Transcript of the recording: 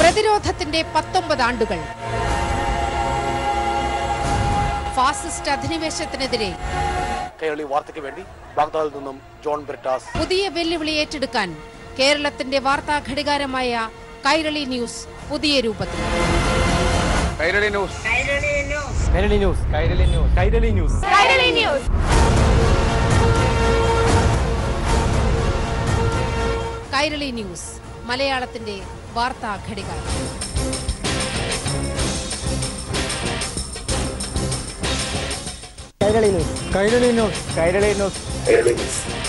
പ്രതിരോധത്തിന്റെ പത്തൊമ്പത് ആണ്ടുകൾ ഫാസിസ്റ്റ് അധിനിവേശത്തിനെതിരെ കൈരളി വാർത്തയ്ക്ക് വേണ്ടി ബാഗ്ദാദിൽ നിന്നും ജോൺ ബ്രിട്ടാസ് പുതിയ വെല്ലുവിളി ഏറ്റെടുക്കാൻ കേരളത്തിന്റെ വാർത്താ ഘടികാരമായ കൈരളി ന്യൂസ് പുതിയ രൂപത്തിൽ Kairali news Kairali news Kairali news Kairali news Kairali news മലയാളത്തിന്റെ വാർത്താ ഘടികാരം Kairali news Kairali news Kairali news